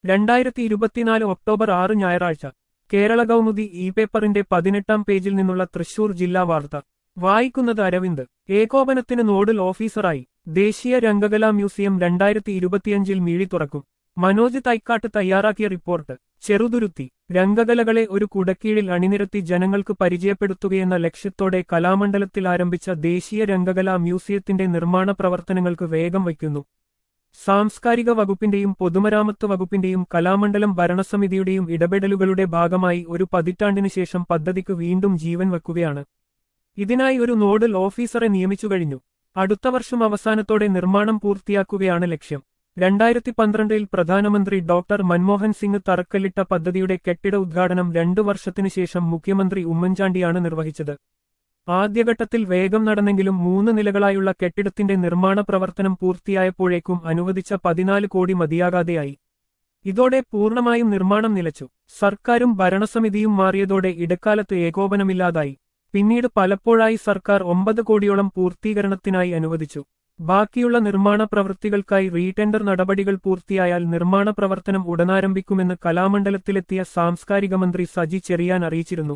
രണ്ടായിരത്തി ഇരുപത്തിനാല് ഒക്ടോബർ ആറ് ഞായറാഴ്ച കേരള കൗമുദി ഇ പേപ്പറിന്റെ പതിനെട്ടാം പേജിൽ നിന്നുള്ള തൃശൂർ ജില്ലാ വാർത്ത വായിക്കുന്നത് അരവിന്ദ് ഏകോപനത്തിന് നോഡൽ ഓഫീസറായി ദേശീയ രംഗകലാ മ്യൂസിയം രണ്ടായിരത്തി ഇരുപത്തിയഞ്ചിൽ മിഴി തുറക്കും മനോജ് തൈക്കാട്ട് തയ്യാറാക്കിയ റിപ്പോർട്ട് ചെറുതുരുത്തി രംഗകലകളെ ഒരു കുടക്കീഴിൽ അണിനിരത്തി ജനങ്ങൾക്ക് പരിചയപ്പെടുത്തുകയെന്ന ലക്ഷ്യത്തോടെ കലാമണ്ഡലത്തിൽ ആരംഭിച്ച ദേശീയ രംഗകലാ മ്യൂസിയത്തിന്റെ നിർമ്മാണ പ്രവർത്തനങ്ങൾക്ക് വേഗം വയ്ക്കുന്നു സാംസ്കാരിക വകുപ്പിന്റെയും പൊതുമരാമത്ത് വകുപ്പിന്റെയും കലാമണ്ഡലം ഭരണസമിതിയുടെയും ഇടപെടലുകളുടെ ഭാഗമായി ഒരു പതിറ്റാണ്ടിനു ശേഷം പദ്ധതിക്ക് വീണ്ടും ജീവൻ വെക്കുകയാണ് ഇതിനായി ഒരു നോഡൽ ഓഫീസറെ നിയമിച്ചു കഴിഞ്ഞു അടുത്ത വർഷം അവസാനത്തോടെ നിർമ്മാണം പൂർത്തിയാക്കുകയാണ് ലക്ഷ്യം രണ്ടായിരത്തി പന്ത്രണ്ടിൽ പ്രധാനമന്ത്രി ഡോക്ടർ മൻമോഹൻ സിംഗ് തറക്കല്ലിട്ട പദ്ധതിയുടെ കെട്ടിട ഉദ്ഘാടനം രണ്ടു വർഷത്തിനു ശേഷം മുഖ്യമന്ത്രി ഉമ്മൻചാണ്ടിയാണ് നിർവഹിച്ചത് ആദ്യഘട്ടത്തിൽ വേഗം നടന്നെങ്കിലും മൂന്ന് നിലകളായുള്ള കെട്ടിടത്തിന്റെ നിർമ്മാണ പ്രവർത്തനം പൂർത്തിയായപ്പോഴേക്കും അനുവദിച്ച പതിനാല് കോടി മതിയാകാതെയായി ഇതോടെ പൂർണ്ണമായും നിർമ്മാണം നിലച്ചു സർക്കാരും ഭരണസമിതിയും മാറിയതോടെ ഇടക്കാലത്ത് ഏകോപനമില്ലാതായി പിന്നീട് പലപ്പോഴായി സർക്കാർ ഒമ്പത് കോടിയോളം പൂർത്തീകരണത്തിനായി അനുവദിച്ചു ബാക്കിയുള്ള നിർമ്മാണ പ്രവൃത്തികൾക്കായി റീടെൻഡർ നടപടികൾ പൂർത്തിയായാൽ നിർമ്മാണ പ്രവർത്തനം ഉടനാരംഭിക്കുമെന്ന് കലാമണ്ഡലത്തിലെത്തിയ സാംസ്കാരിക മന്ത്രി സജി ചെറിയാൻ അറിയിച്ചിരുന്നു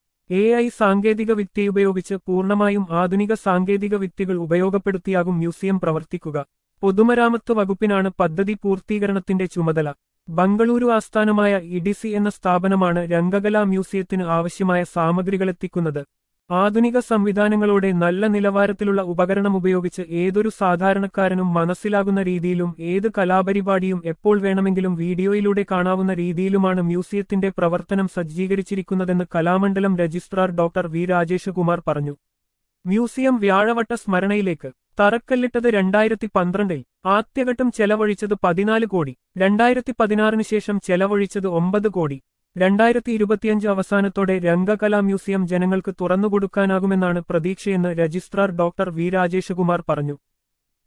എ ഐ സാങ്കേതിക വിദ്യയുപയോഗിച്ച് പൂർണ്ണമായും ആധുനിക സാങ്കേതിക വിദ്യകൾ ഉപയോഗപ്പെടുത്തിയാകും മ്യൂസിയം പ്രവർത്തിക്കുക പൊതുമരാമത്ത് വകുപ്പിനാണ് പദ്ധതി പൂർത്തീകരണത്തിന്റെ ചുമതല ബംഗളൂരു ആസ്ഥാനമായ ഇഡിസി എന്ന സ്ഥാപനമാണ് രംഗകലാ മ്യൂസിയത്തിന് ആവശ്യമായ സാമഗ്രികളെത്തിക്കുന്നത് ആധുനിക സംവിധാനങ്ങളോടെ നല്ല നിലവാരത്തിലുള്ള ഉപകരണം ഉപയോഗിച്ച് ഏതൊരു സാധാരണക്കാരനും മനസ്സിലാകുന്ന രീതിയിലും ഏത് കലാപരിപാടിയും എപ്പോൾ വേണമെങ്കിലും വീഡിയോയിലൂടെ കാണാവുന്ന രീതിയിലുമാണ് മ്യൂസിയത്തിന്റെ പ്രവർത്തനം സജ്ജീകരിച്ചിരിക്കുന്നതെന്ന് Kalamandalam registrar doctor V Rajeshkumar പറഞ്ഞു മ്യൂസിയം വ്യാഴവട്ട സ്മരണയിലേക്ക് തറക്കല്ലിട്ടത് രണ്ടായിരത്തി പന്ത്രണ്ടിൽ ആദ്യഘട്ടം ചെലവഴിച്ചത് പതിനാല് കോടി രണ്ടായിരത്തി പതിനാറിന് ശേഷം ചെലവഴിച്ചത് ഒമ്പത് കോടി രണ്ടായിരത്തി ഇരുപത്തിയഞ്ച് അവസാനത്തോടെ രംഗകലാ മ്യൂസിയം ജനങ്ങൾക്ക് തുറന്നുകൊടുക്കാനാകുമെന്നാണ് പ്രതീക്ഷയെന്ന് രജിസ്ട്രാർ ഡോക്ടർ വി രാജേഷകുമാർ പറഞ്ഞു